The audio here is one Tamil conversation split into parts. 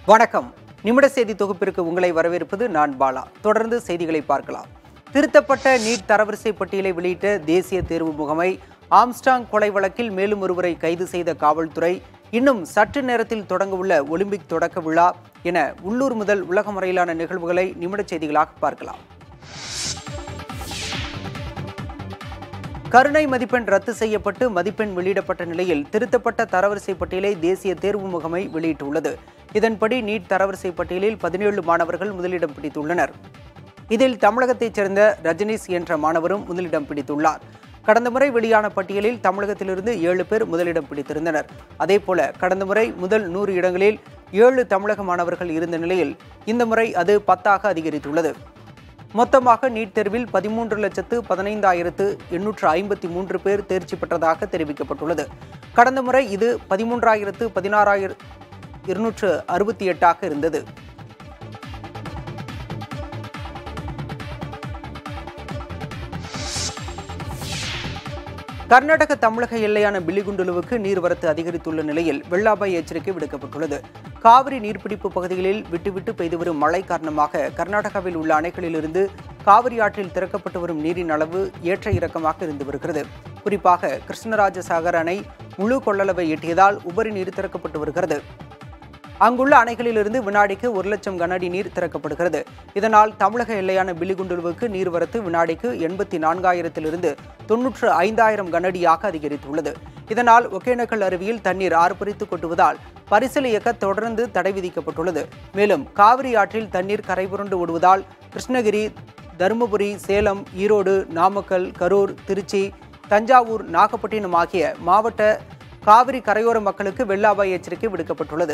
வணக்கம் நிமிட செய்தி தொகுப்பிற்கு உங்களை வரவேற்பது நான் பாலா தொடர்ந்து செய்திகளை பார்க்கலாம் திருத்தப்பட்ட நீட் தரவரிசை பட்டியலை வெளியிட்ட தேசிய தேர்வு முகமை ஆம்ஸ்டாங் கொலை வழக்கில் மேலும் ஒருவரை கைது செய்த காவல்துறை இன்னும் சற்று நேரத்தில் தொடங்கவுள்ள ஒலிம்பிக் தொடக்க விழா என உள்ளூர் முதல் உலகம் வரையிலான நிகழ்வுகளை நிமிட செய்திகளாக பார்க்கலாம் கருணை மதிப்பெண் ரத்து செய்யப்பட்டு மதிப்பெண் வெளியிடப்பட்ட நிலையில் திருத்தப்பட்ட தரவரிசை பட்டியலை தேசிய தேர்வு முகமை வெளியிட்டுள்ளது இதன்படி நீட் தரவரிசை பட்டியலில் பதினேழு மாணவர்கள் முதலிடம் பிடித்துள்ளனர் இதில் தமிழகத்தைச் சேர்ந்த ரஜினிஸ் என்ற மாணவரும் முதலிடம் பிடித்துள்ளார் கடந்த முறை வெளியான பட்டியலில் தமிழகத்திலிருந்து ஏழு பேர் முதலிடம் பிடித்திருந்தனர் அதேபோல கடந்த முறை முதல் நூறு இடங்களில் ஏழு தமிழக மாணவர்கள் இருந்த நிலையில் இந்த முறை அது பத்தாக அதிகரித்துள்ளது மொத்தமாக நீட் தேர்வில் பதிமூன்று லட்சத்து பதினைந்தாயிரத்து எண்ணூற்று ஐம்பத்தி மூன்று பேர் தேர்ச்சி பெற்றதாக தெரிவிக்கப்பட்டுள்ளது கடந்த முறை இது பதிமூன்றாயிரத்து பதினாறாயிர இருநூற்று அறுபத்தி எட்டாக இருந்தது கர்நாடக தமிழக எல்லையான பில்லிகுண்டுலுவுக்கு நீர்வரத்து அதிகரித்துள்ள நிலையில் வெள்ள அபாய எச்சரிக்கை விடுக்கப்பட்டுள்ளது காவிரி நீர்பிடிப்பு பகுதிகளில் விட்டுவிட்டு பெய்து வரும் மழை காரணமாக கர்நாடகாவில் உள்ள அணைகளிலிருந்து காவிரி ஆற்றில் திறக்கப்பட்டு வரும் நீரின் அளவு ஏற்ற இறக்கமாக இருந்து வருகிறது குறிப்பாக கிருஷ்ணராஜ சாகர் அணை முழு கொள்ளளவை எட்டியதால் உபரி நீர் திறக்கப்பட்டு வருகிறது அங்குள்ள அணைகளிலிருந்து வினாடிக்கு ஒரு லட்சம் கன அடி நீர் திறக்கப்படுகிறது இதனால் தமிழக எல்லையான பில்லிகுண்டுலுவுக்கு நீர்வரத்து வினாடிக்கு எண்பத்தி நான்காயிரத்திலிருந்து தொன்னூற்று ஐந்தாயிரம் கனஅடியாக அதிகரித்துள்ளது இதனால் ஒகேனக்கல் அருவியில் தண்ணீர் ஆர்ப்பரித்து கொட்டுவதால் பரிசல் இயக்க தொடர்ந்து தடை விதிக்கப்பட்டுள்ளது மேலும் காவிரி ஆற்றில் தண்ணீர் கரைபுரண்டு ஓடுவதால் கிருஷ்ணகிரி தருமபுரி சேலம் ஈரோடு நாமக்கல் கரூர் திருச்சி தஞ்சாவூர் நாகப்பட்டினம் ஆகிய மாவட்ட காவிரி கரையோர மக்களுக்கு வெள்ள அபாய எச்சரிக்கை விடுக்கப்பட்டுள்ளது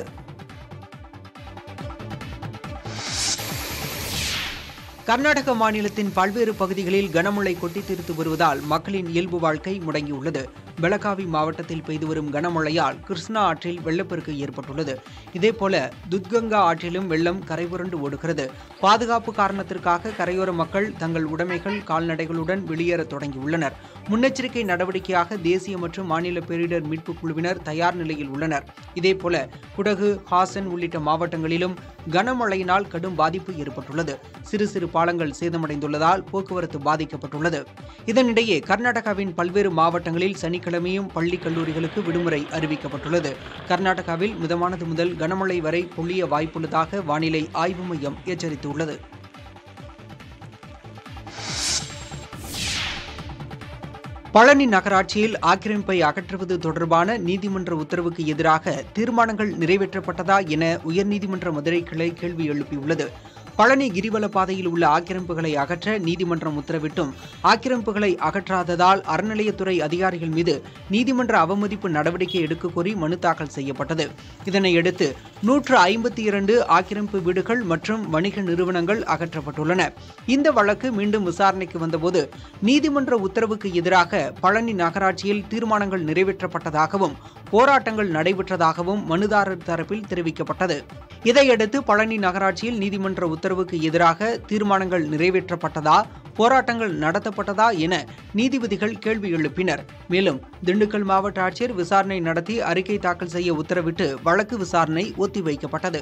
கர்நாடக மாநிலத்தின் பல்வேறு பகுதிகளில் கனமழை கொட்டி தீர்த்து வருவதால் மக்களின் இயல்பு வாழ்க்கை முடங்கியுள்ளது பெலகாவி மாவட்டத்தில் பெய்து வரும் கனமழையால் கிருஷ்ணா ஆற்றில் வெள்ளப்பெருக்கு ஏற்பட்டுள்ளது இதேபோல துத்கங்கா ஆற்றிலும் வெள்ளம் கரைபுரண்டு ஓடுகிறது பாதுகாப்பு காரணத்திற்காக கரையோர மக்கள் தங்கள் உடைமைகள் கால்நடைகளுடன் வெளியேற தொடங்கியுள்ளனர் முன்னெச்சரிக்கை நடவடிக்கையாக தேசிய மற்றும் மாநில பேரிடர் மீட்புக் குழுவினர் தயார் நிலையில் உள்ளனர் இதேபோல குடகு ஹாசன் உள்ளிட்ட மாவட்டங்களிலும் கனமழையினால் கடும் பாதிப்பு ஏற்பட்டுள்ளது சிறு சிறு பாலங்கள் சேதமடைந்துள்ளதால் போக்குவரத்து பாதிக்கப்பட்டுள்ளது இதனிடையே கர்நாடகாவின் பல்வேறு மாவட்டங்களில் சனிக்கிழமையும் பள்ளி கல்லூரிகளுக்கு விடுமுறை அறிவிக்கப்பட்டுள்ளது கர்நாடகாவில் மிதமானது முதல் கனமழை வரை பொழிய வாய்ப்புள்ளதாக வானிலை ஆய்வு மையம் எச்சரித்துள்ளது பழனி நகராட்சியில் ஆக்கிரமிப்பை அகற்றுவது தொடர்பான நீதிமன்ற உத்தரவுக்கு எதிராக தீர்மானங்கள் நிறைவேற்றப்பட்டதா என உயர்நீதிமன்ற மதுரை கிளை கேள்வி எழுப்பியுள்ளது பழனி கிரிவல பாதையில் உள்ள ஆக்கிரமிப்புகளை அகற்ற நீதிமன்றம் உத்தரவிட்டும் ஆக்கிரமிப்புகளை அகற்றாததால் அறநிலையத்துறை அதிகாரிகள் மீது நீதிமன்ற அவமதிப்பு நடவடிக்கை எடுக்க கோரி மனு தாக்கல் செய்யப்பட்டது இதனையடுத்து நூற்று ஐம்பத்தி இரண்டு ஆக்கிரமிப்பு வீடுகள் மற்றும் வணிக நிறுவனங்கள் அகற்றப்பட்டுள்ளன இந்த வழக்கு மீண்டும் விசாரணைக்கு வந்தபோது நீதிமன்ற உத்தரவுக்கு எதிராக பழனி நகராட்சியில் தீர்மானங்கள் நிறைவேற்றப்பட்டதாகவும் போராட்டங்கள் நடைபெற்றதாகவும் மனுதாரர் தரப்பில் தெரிவிக்கப்பட்டது இதையடுத்து பழனி நகராட்சியில் நீதிமன்ற உத்தரவுக்கு எதிராக தீர்மானங்கள் நிறைவேற்றப்பட்டதா போராட்டங்கள் நடத்தப்பட்டதா என நீதிபதிகள் கேள்வி எழுப்பினர் மேலும் திண்டுக்கல் மாவட்ட ஆட்சியர் விசாரணை நடத்தி அறிக்கை தாக்கல் செய்ய உத்தரவிட்டு வழக்கு விசாரணை ஒத்திவைக்கப்பட்டது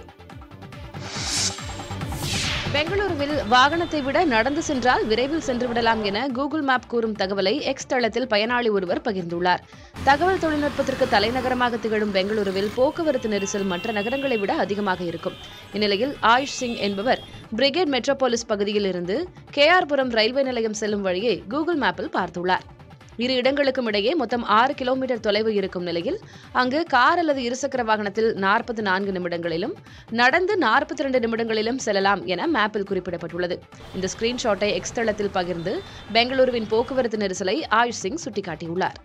பெங்களூருவில் வாகனத்தை விட நடந்து சென்றால் விரைவில் சென்று விடலாம் என கூகுள் மேப் கூறும் தகவலை எக்ஸ் தளத்தில் பயனாளி ஒருவர் பகிர்ந்துள்ளார் தகவல் தொழில்நுட்பத்திற்கு தலைநகரமாக திகழும் பெங்களூருவில் போக்குவரத்து நெரிசல் மற்ற நகரங்களை விட அதிகமாக இருக்கும் இந்நிலையில் ஆயுஷ் சிங் என்பவர் பிரிகேட் மெட்ரோபாலிஸ் பகுதியில் இருந்து கேஆர்புரம் ரயில்வே நிலையம் செல்லும் வழியை கூகுள் மேப்பில் பார்த்துள்ளார் இரு இடங்களுக்கும் இடையே மொத்தம் ஆறு கிலோமீட்டர் தொலைவு இருக்கும் நிலையில் அங்கு கார் அல்லது இருசக்கர வாகனத்தில் நாற்பத்தி நான்கு நிமிடங்களிலும் நடந்து நாற்பத்தி ரெண்டு நிமிடங்களிலும் செல்லலாம் என மேப்பில் குறிப்பிடப்பட்டுள்ளது இந்த ஸ்கிரீன்ஷாட்டை எக்ஸ் தளத்தில் பகிர்ந்து பெங்களூருவின் போக்குவரத்து நெரிசலை ஆயுஷ் சிங் சுட்டிக்காட்டியுள்ளார்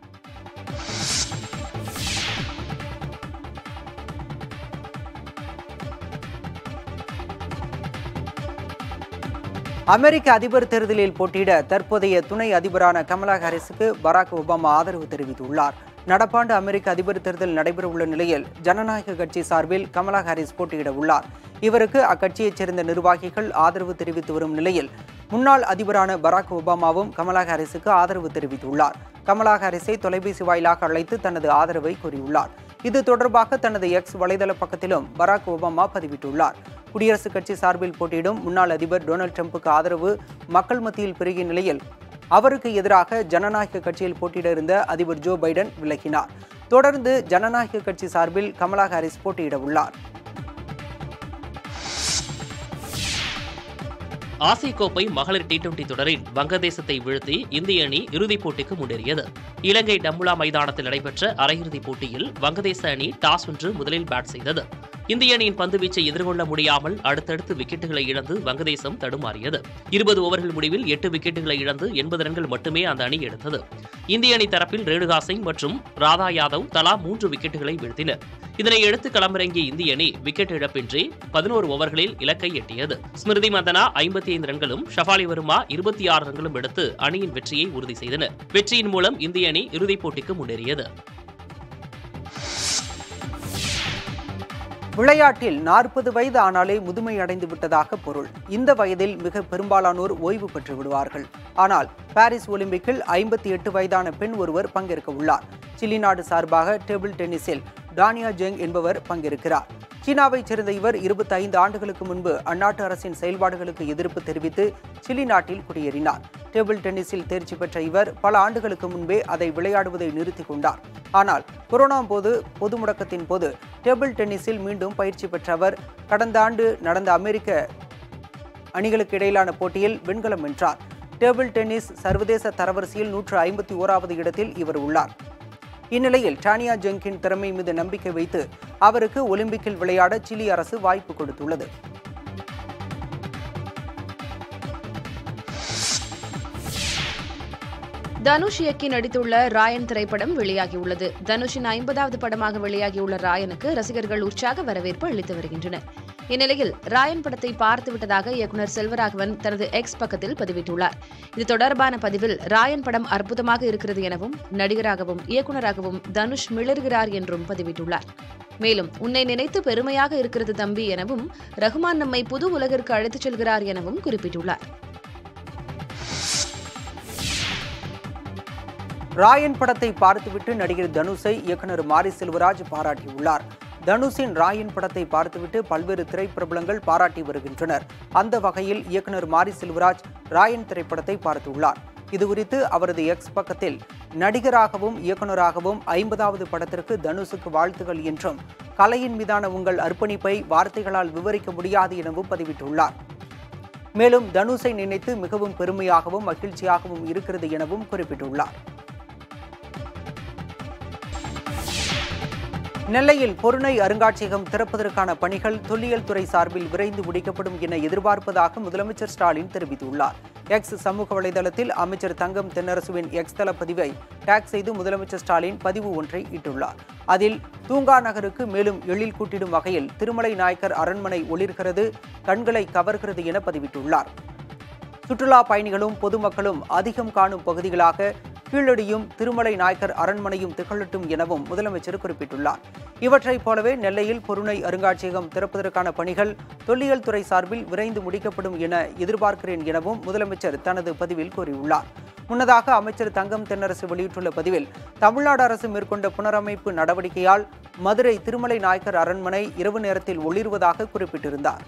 அமெரிக்க அதிபர் தேர்தலில் போட்டியிட தற்போதைய துணை அதிபரான கமலா ஹாரிஸுக்கு பராக் ஒபாமா ஆதரவு தெரிவித்துள்ளார் நடப்பாண்டு அமெரிக்க அதிபர் தேர்தல் நடைபெறவுள்ள நிலையில் ஜனநாயக கட்சி சார்பில் கமலா ஹாரிஸ் போட்டியிட உள்ளார் இவருக்கு அக்கட்சியைச் சேர்ந்த நிர்வாகிகள் ஆதரவு தெரிவித்து வரும் நிலையில் முன்னாள் அதிபரான பராக் ஒபாமாவும் கமலா ஹாரிஸுக்கு ஆதரவு தெரிவித்துள்ளார் கமலா ஹாரிஸை தொலைபேசி வாயிலாக அழைத்து தனது ஆதரவை கூறியுள்ளார் இது தொடர்பாக தனது எக்ஸ் வலைதள பக்கத்திலும் பராக் ஒபாமா பதிவிட்டுள்ளார் குடியரசுக் கட்சி சார்பில் போட்டியிடும் முன்னாள் அதிபர் டொனால்டு டிரம்புக்கு ஆதரவு மக்கள் மத்தியில் பெருகிய நிலையில் அவருக்கு எதிராக ஜனநாயக கட்சியில் போட்டியிட இருந்த அதிபர் ஜோ பைடன் விலகினார் தொடர்ந்து ஜனநாயக கட்சி சார்பில் கமலா ஹாரிஸ் போட்டியிட உள்ளார் ஆசிய கோப்பை மகளிர் டி டுவெண்டி தொடரில் வங்கதேசத்தை வீழ்த்தி இந்திய அணி இறுதிப் போட்டிக்கு முன்னேறியது இலங்கை டம்புலா மைதானத்தில் நடைபெற்ற அரையிறுதிப் போட்டியில் வங்கதேச அணி டாஸ் வென்று முதலில் பேட் செய்தது இந்திய அணியின் பந்துவீச்சை எதிர்கொள்ள முடியாமல் அடுத்தடுத்து விக்கெட்டுகளை இழந்து வங்கதேசம் தடுமாறியது இருபது ஓவர்கள் முடிவில் எட்டு விக்கெட்டுகளை இழந்து எண்பது ரன்கள் மட்டுமே அந்த அணி எடுத்தது இந்திய அணி தரப்பில் ரேணுகா சிங் மற்றும் ராதா யாதவ் தலா மூன்று விக்கெட்டுகளை வீழ்த்தினர் இதனை எடுத்து களமிறங்கிய இந்திய அணி விக்கெட் இழப்பின்றி பதினோரு ஓவர்களில் இலக்கை எட்டியது ஸ்மிருதி மந்தனா ஐம்பத்தி ஐந்து ரன்களும் ஷஃபாலி வர்மா இருபத்தி ஆறு ரன்களும் எடுத்து அணியின் வெற்றியை உறுதி செய்தனர் வெற்றியின் மூலம் இந்திய அணி இறுதிப் போட்டிக்கு முன்னேறியது விளையாட்டில் நாற்பது வயது ஆனாலே முதுமை அடைந்து விட்டதாக பொருள் இந்த வயதில் மிக பெரும்பாலானோர் ஓய்வு பெற்று விடுவார்கள் ஆனால் பாரிஸ் ஒலிம்பிக்கில் ஐம்பத்தி எட்டு வயதான பெண் ஒருவர் பங்கேற்க உள்ளார் சிலி நாடு சார்பாக டேபிள் டென்னிஸில் டானியா ஜெங் என்பவர் பங்கேற்கிறார் சீனாவைச் சேர்ந்த இவர் இருபத்தி ஐந்து ஆண்டுகளுக்கு முன்பு அந்நாட்டு அரசின் செயல்பாடுகளுக்கு எதிர்ப்பு தெரிவித்து சிலி நாட்டில் குடியேறினார் டேபிள் டென்னிஸில் தேர்ச்சி பெற்ற இவர் பல ஆண்டுகளுக்கு முன்பே அதை விளையாடுவதை நிறுத்திக் கொண்டார் ஆனால் கொரோனா போது பொது முடக்கத்தின் போது டேபிள் டென்னிஸில் மீண்டும் பயிற்சி பெற்ற அவர் கடந்த ஆண்டு நடந்த அமெரிக்க அணிகளுக்கு இடையிலான போட்டியில் வெண்கலம் வென்றார் டேபிள் டென்னிஸ் சர்வதேச தரவரிசையில் நூற்று ஐம்பத்தி ஓராவது இடத்தில் இவர் உள்ளார் இந்நிலையில் டானியா ஜங்கின் திறமை மீது நம்பிக்கை வைத்து அவருக்கு ஒலிம்பிக்கில் விளையாட சிலி அரசு வாய்ப்பு கொடுத்துள்ளது தனுஷ் இயக்கி நடித்துள்ள ராயன் திரைப்படம் வெளியாகியுள்ளது தனுஷின் ஐம்பதாவது படமாக வெளியாகியுள்ள ராயனுக்கு ரசிகர்கள் உற்சாக வரவேற்பு அளித்து வருகின்றனர் இந்நிலையில் ராயன் படத்தை பார்த்து விட்டதாக இயக்குநர் செல்வராகவன் தனது எக்ஸ் பக்கத்தில் பதிவிட்டுள்ளார் இது தொடர்பான பதிவில் ராயன் படம் அற்புதமாக இருக்கிறது எனவும் நடிகராகவும் இயக்குநராகவும் தனுஷ் மிளறுகிறார் என்றும் பதிவிட்டுள்ளார் மேலும் உன்னை நினைத்து பெருமையாக இருக்கிறது தம்பி எனவும் ரகுமான் நம்மை புது உலகிற்கு அழைத்துச் செல்கிறார் எனவும் குறிப்பிட்டுள்ளார் ராயன் படத்தை பார்த்துவிட்டு நடிகர் தனுஷை இயக்குனர் மாரி செல்வராஜ் பாராட்டியுள்ளார் தனுஷின் ராயன் படத்தை பார்த்துவிட்டு பல்வேறு திரைப்பிரபலங்கள் பாராட்டி வருகின்றனர் அந்த வகையில் இயக்குனர் மாரி செல்வராஜ் ராயன் திரைப்படத்தை பார்த்துள்ளார் இதுகுறித்து அவரது எக்ஸ் பக்கத்தில் நடிகராகவும் இயக்குனராகவும் ஐம்பதாவது படத்திற்கு தனுஷுக்கு வாழ்த்துகள் என்றும் கலையின் மீதான உங்கள் அர்ப்பணிப்பை வார்த்தைகளால் விவரிக்க முடியாது எனவும் பதிவிட்டுள்ளார் மேலும் தனுஷை நினைத்து மிகவும் பெருமையாகவும் மகிழ்ச்சியாகவும் இருக்கிறது எனவும் குறிப்பிட்டுள்ளார் நெல்லையில் பொருணை அருங்காட்சியகம் திறப்பதற்கான பணிகள் தொல்லியல் துறை சார்பில் விரைந்து முடிக்கப்படும் என எதிர்பார்ப்பதாக முதலமைச்சர் ஸ்டாலின் தெரிவித்துள்ளார் எக்ஸ் சமூக வலைதளத்தில் அமைச்சர் தங்கம் தென்னரசுவின் எக்ஸ் தள பதிவை டேக் செய்து முதலமைச்சர் ஸ்டாலின் பதிவு ஒன்றை இட்டுள்ளார் அதில் தூங்கா நகருக்கு மேலும் எழில் கூட்டிடும் வகையில் திருமலை நாயக்கர் அரண்மனை ஒளிர்கிறது கண்களை கவர்கிறது என பதிவிட்டுள்ளார் சுற்றுலா பயணிகளும் பொதுமக்களும் அதிகம் காணும் பகுதிகளாக கீழடியும் திருமலை நாயக்கர் அரண்மனையும் திகழட்டும் எனவும் முதலமைச்சர் குறிப்பிட்டுள்ளார் இவற்றைப் போலவே நெல்லையில் பொருணை அருங்காட்சியகம் திறப்பதற்கான பணிகள் தொல்லியல் துறை சார்பில் விரைந்து முடிக்கப்படும் என எதிர்பார்க்கிறேன் எனவும் முதலமைச்சர் தனது பதிவில் கூறியுள்ளார் முன்னதாக அமைச்சர் தங்கம் தென்னரசு வெளியிட்டுள்ள பதிவில் தமிழ்நாடு அரசு மேற்கொண்ட புனரமைப்பு நடவடிக்கையால் மதுரை திருமலை நாயக்கர் அரண்மனை இரவு நேரத்தில் ஒளிர்வதாக குறிப்பிட்டிருந்தார்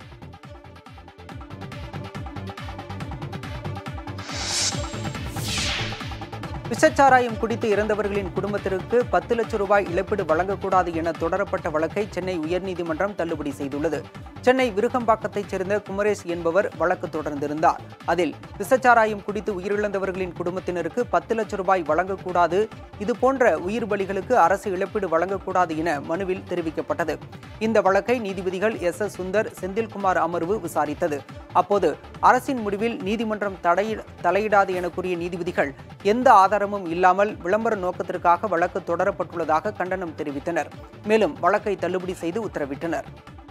விஷச்சாராயம் குடித்து இறந்தவர்களின் குடும்பத்திற்கு பத்து லட்சம் ரூபாய் இழப்பீடு வழங்கக்கூடாது என தொடரப்பட்ட வழக்கை சென்னை உயர்நீதிமன்றம் தள்ளுபடி செய்துள்ளது சென்னை விருகம்பாக்கத்தைச் சேர்ந்த குமரேஷ் என்பவர் வழக்கு தொடர்ந்திருந்தார் அதில் விஷச்சாராயம் குடித்து உயிரிழந்தவர்களின் குடும்பத்தினருக்கு பத்து லட்சம் ரூபாய் வழங்கக்கூடாது இதுபோன்ற உயிர் பலிகளுக்கு அரசு இழப்பீடு வழங்கக்கூடாது என மனுவில் தெரிவிக்கப்பட்டது இந்த வழக்கை நீதிபதிகள் எஸ் எஸ் சுந்தர் செந்தில்குமார் அமர்வு விசாரித்தது அப்போது அரசின் முடிவில் நீதிமன்றம் தடை தலையிடாது என கூறிய நீதிபதிகள் எந்த ஆதாரமும் இல்லாமல் விளம்பர நோக்கத்திற்காக வழக்கு தொடரப்பட்டுள்ளதாக கண்டனம் தெரிவித்தனர் மேலும் வழக்கை தள்ளுபடி செய்து உத்தரவிட்டனர்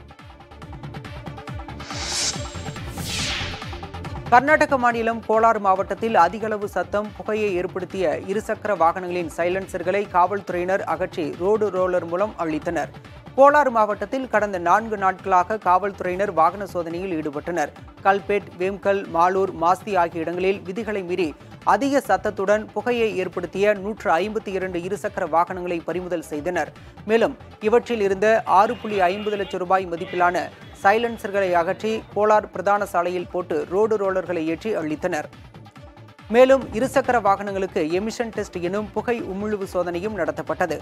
கர்நாடக மாநிலம் கோலார் மாவட்டத்தில் அதிகளவு சத்தம் புகையை ஏற்படுத்திய இருசக்கர வாகனங்களின் சைலன்சர்களை காவல்துறையினர் அகற்றி ரோடு ரோலர் மூலம் அழித்தனர் கோலார் மாவட்டத்தில் கடந்த நான்கு நாட்களாக காவல்துறையினர் வாகன சோதனையில் ஈடுபட்டனர் கல்பேட் வேம்கல் மாலூர் மாஸ்தி ஆகிய இடங்களில் விதிகளை மீறி அதிக சத்தத்துடன் புகையை ஏற்படுத்திய நூற்று ஐம்பத்தி இரண்டு இருசக்கர வாகனங்களை பறிமுதல் செய்தனர் மேலும் இவற்றில் இருந்த ஆறு புள்ளி ஐம்பது லட்சம் ரூபாய் மதிப்பிலான சைலன்சர்களை அகற்றி கோலார் பிரதான சாலையில் போட்டு ரோடு ரோலர்களை ஏற்றி அழித்தனர் மேலும் இருசக்கர வாகனங்களுக்கு எமிஷன் டெஸ்ட் எனும் புகை உமிழ்வு சோதனையும் நடத்தப்பட்டது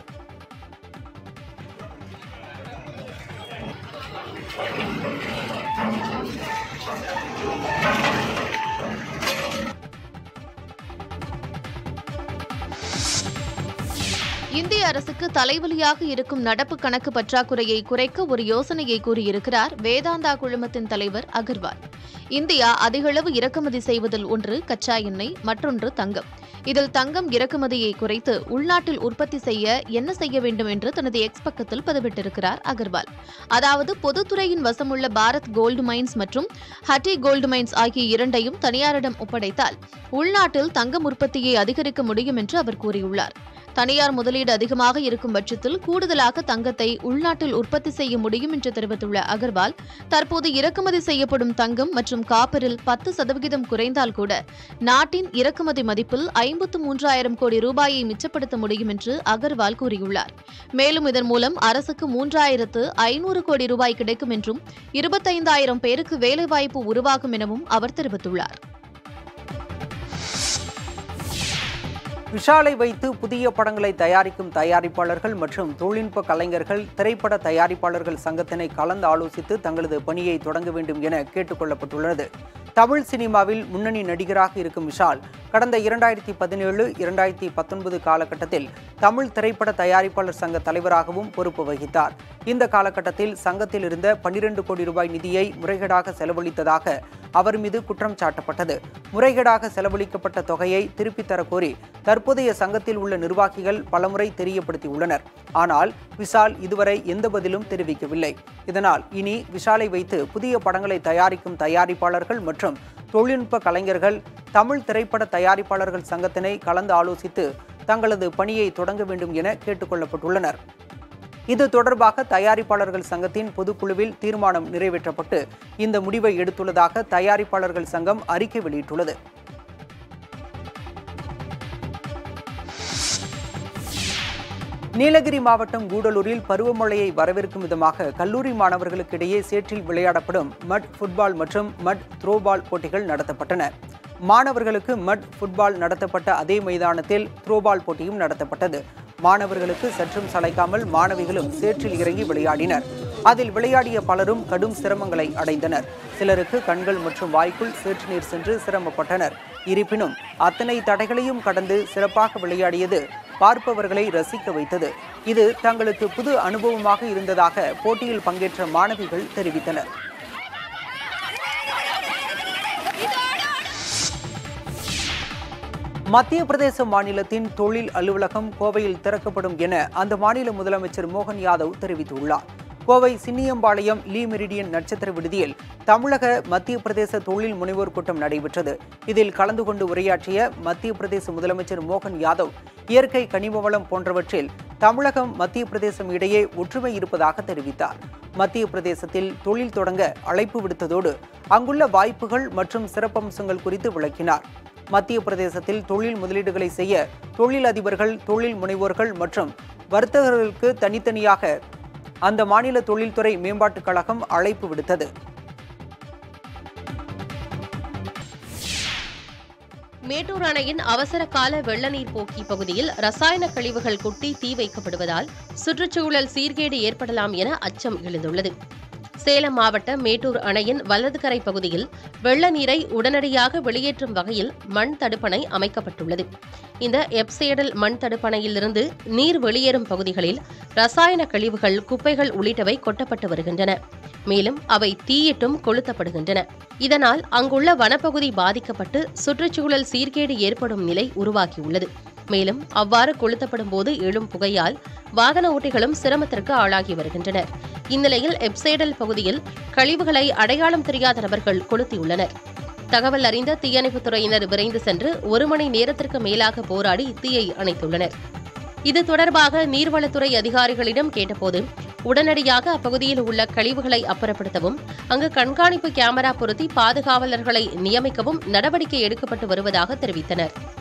இந்திய அரசுக்கு தலைவலியாக இருக்கும் நடப்பு கணக்கு பற்றாக்குறையை குறைக்க ஒரு யோசனையை கூறியிருக்கிறார் வேதாந்தா குழுமத்தின் தலைவர் அகர்வால் இந்தியா அதிகளவு இறக்குமதி செய்வதில் ஒன்று கச்சா எண்ணெய் மற்றொன்று தங்கம் இதில் தங்கம் இறக்குமதியை குறைத்து உள்நாட்டில் உற்பத்தி செய்ய என்ன செய்ய வேண்டும் என்று தனது எக்ஸ் பக்கத்தில் பதிவிட்டிருக்கிறார் அகர்வால் அதாவது பொதுத்துறையின் வசமுள்ள பாரத் கோல்டு மைன்ஸ் மற்றும் ஹட்டி கோல்டு மைன்ஸ் ஆகிய இரண்டையும் தனியாரிடம் ஒப்படைத்தால் உள்நாட்டில் தங்கம் உற்பத்தியை அதிகரிக்க முடியும் என்று அவர் கூறியுள்ளார் தனியார் முதலீடு அதிகமாக இருக்கும் பட்சத்தில் கூடுதலாக தங்கத்தை உள்நாட்டில் உற்பத்தி செய்ய முடியும் என்று தெரிவித்துள்ள அகர்வால் தற்போது இறக்குமதி செய்யப்படும் தங்கம் மற்றும் காப்பரில் பத்து சதவிகிதம் குறைந்தால் கூட நாட்டின் இறக்குமதி மதிப்பில் ஐம்பத்து மூன்றாயிரம் கோடி ரூபாயை மிச்சப்படுத்த முடியும் என்று அகர்வால் கூறியுள்ளார் மேலும் இதன் மூலம் அரசுக்கு மூன்றாயிரத்து ஐநூறு கோடி ரூபாய் கிடைக்கும் என்றும் இருபத்தைந்தாயிரம் பேருக்கு வேலைவாய்ப்பு உருவாகும் எனவும் அவர் தெரிவித்துள்ளார் விஷாலை வைத்து புதிய படங்களை தயாரிக்கும் தயாரிப்பாளர்கள் மற்றும் தொழில்நுட்ப கலைஞர்கள் திரைப்பட தயாரிப்பாளர்கள் சங்கத்தினை கலந்து ஆலோசித்து தங்களது பணியை தொடங்க வேண்டும் என கேட்டுக் கொள்ளப்பட்டுள்ளது தமிழ் சினிமாவில் முன்னணி நடிகராக இருக்கும் விஷால் கடந்த இரண்டாயிரத்தி பதினேழு இரண்டாயிரத்தி பத்தொன்பது காலகட்டத்தில் தமிழ் திரைப்பட தயாரிப்பாளர் சங்க தலைவராகவும் பொறுப்பு வகித்தார் இந்த காலகட்டத்தில் சங்கத்தில் இருந்த பன்னிரண்டு கோடி ரூபாய் நிதியை முறைகேடாக செலவழித்ததாக அவர் மீது குற்றம் சாட்டப்பட்டது முறைகேடாக செலவழிக்கப்பட்ட தொகையை திருப்பித் தரக் கோரி தற்போதைய சங்கத்தில் உள்ள நிர்வாகிகள் பலமுறை தெரியப்படுத்தியுள்ளனர் ஆனால் விஷால் இதுவரை எந்த பதிலும் தெரிவிக்கவில்லை இதனால் இனி விஷாலை வைத்து புதிய படங்களை தயாரிக்கும் தயாரிப்பாளர்கள் மற்றும் தொழில்நுட்ப கலைஞர்கள் தமிழ் திரைப்பட தயாரிப்பாளர்கள் சங்கத்தினை கலந்து ஆலோசித்து தங்களது பணியை தொடங்க வேண்டும் என கேட்டுக்கொள்ளப்பட்டுள்ளனர் இது தொடர்பாக தயாரிப்பாளர்கள் சங்கத்தின் பொதுக்குழுவில் தீர்மானம் நிறைவேற்றப்பட்டு இந்த முடிவை எடுத்துள்ளதாக தயாரிப்பாளர்கள் சங்கம் அறிக்கை வெளியிட்டுள்ளது நீலகிரி மாவட்டம் கூடலூரில் பருவமழையை வரவேற்கும் விதமாக கல்லூரி மாணவர்களுக்கிடையே சேற்றில் விளையாடப்படும் மட் ஃபுட்பால் மற்றும் மட் த்ரோபால் போட்டிகள் நடத்தப்பட்டன மாணவர்களுக்கு மட் ஃபுட்பால் நடத்தப்பட்ட அதே மைதானத்தில் த்ரோபால் போட்டியும் நடத்தப்பட்டது மாணவர்களுக்கு சற்றும் சளைக்காமல் மாணவிகளும் சேற்றில் இறங்கி விளையாடினர் அதில் விளையாடிய பலரும் கடும் சிரமங்களை அடைந்தனர் சிலருக்கு கண்கள் மற்றும் வாய்க்குள் சேற்று நீர் சென்று சிரமப்பட்டனர் இருப்பினும் அத்தனை தடைகளையும் கடந்து சிறப்பாக விளையாடியது பார்ப்பவர்களை ரசிக்க வைத்தது இது தங்களுக்கு புது அனுபவமாக இருந்ததாக போட்டியில் பங்கேற்ற மாணவிகள் தெரிவித்தனர் மத்திய பிரதேச மாநிலத்தின் தொழில் அலுவலகம் கோவையில் திறக்கப்படும் என அந்த மாநில முதலமைச்சர் மோகன் யாதவ் தெரிவித்துள்ளார் கோவை சின்னியம்பாளையம் லீ மெரிடியன் நட்சத்திர விடுதியில் தமிழக மத்திய பிரதேச தொழில் முனைவோர் கூட்டம் நடைபெற்றது இதில் கலந்து கொண்டு உரையாற்றிய மத்திய பிரதேச முதலமைச்சர் மோகன் யாதவ் இயற்கை கனிம வளம் போன்றவற்றில் தமிழகம் மத்திய பிரதேசம் இடையே ஒற்றுமை இருப்பதாக தெரிவித்தார் மத்திய பிரதேசத்தில் தொழில் தொடங்க அழைப்பு விடுத்ததோடு அங்குள்ள வாய்ப்புகள் மற்றும் சிறப்பம்சங்கள் குறித்து விளக்கினார் மத்திய பிரதேசத்தில் தொழில் முதலீடுகளை செய்ய தொழில் அதிபர்கள் தொழில் முனைவோர்கள் மற்றும் வர்த்தகர்களுக்கு தனித்தனியாக அந்த மாநில தொழில்துறை மேம்பாட்டுக் கழகம் அழைப்பு விடுத்தது மேட்டூர் அணையின் அவசர கால வெள்ளநீர் போக்கி பகுதியில் ரசாயன கழிவுகள் கொட்டி தீ வைக்கப்படுவதால் சுற்றுச்சூழல் சீர்கேடு ஏற்படலாம் என அச்சம் எழுந்துள்ளது சேலம் மாவட்ட மேட்டூர் அணையின் வலதுகரை பகுதியில் வெள்ள நீரை உடனடியாக வெளியேற்றும் வகையில் மண் தடுப்பணை அமைக்கப்பட்டுள்ளது இந்த எப்சேடல் மண் தடுப்பணையிலிருந்து நீர் வெளியேறும் பகுதிகளில் ரசாயன கழிவுகள் குப்பைகள் உள்ளிட்டவை கொட்டப்பட்டு வருகின்றன மேலும் அவை தீயிட்டும் கொளுத்தப்படுகின்றன இதனால் அங்குள்ள வனப்பகுதி பாதிக்கப்பட்டு சுற்றுச்சூழல் சீர்கேடு ஏற்படும் நிலை உருவாகியுள்ளது மேலும் அவ்வாறு கொளுத்தப்படும் போது எழும் புகையால் வாகன ஓட்டிகளும் சிரமத்திற்கு ஆளாகி வருகின்றனர் இந்நிலையில் எப்சேடல் பகுதியில் கழிவுகளை அடையாளம் தெரியாத நபர்கள் கொளுத்தியுள்ளனர் தகவல் அறிந்த தீயணைப்புத் துறையினர் விரைந்து சென்று ஒரு மணி நேரத்திற்கு மேலாக போராடி தீயை அணைத்துள்ளனர் இது தொடர்பாக நீர்வளத்துறை அதிகாரிகளிடம் கேட்டபோது உடனடியாக அப்பகுதியில் உள்ள கழிவுகளை அப்புறப்படுத்தவும் அங்கு கண்காணிப்பு கேமரா பொருத்தி பாதுகாவலர்களை நியமிக்கவும் நடவடிக்கை எடுக்கப்பட்டு வருவதாக தெரிவித்தனர்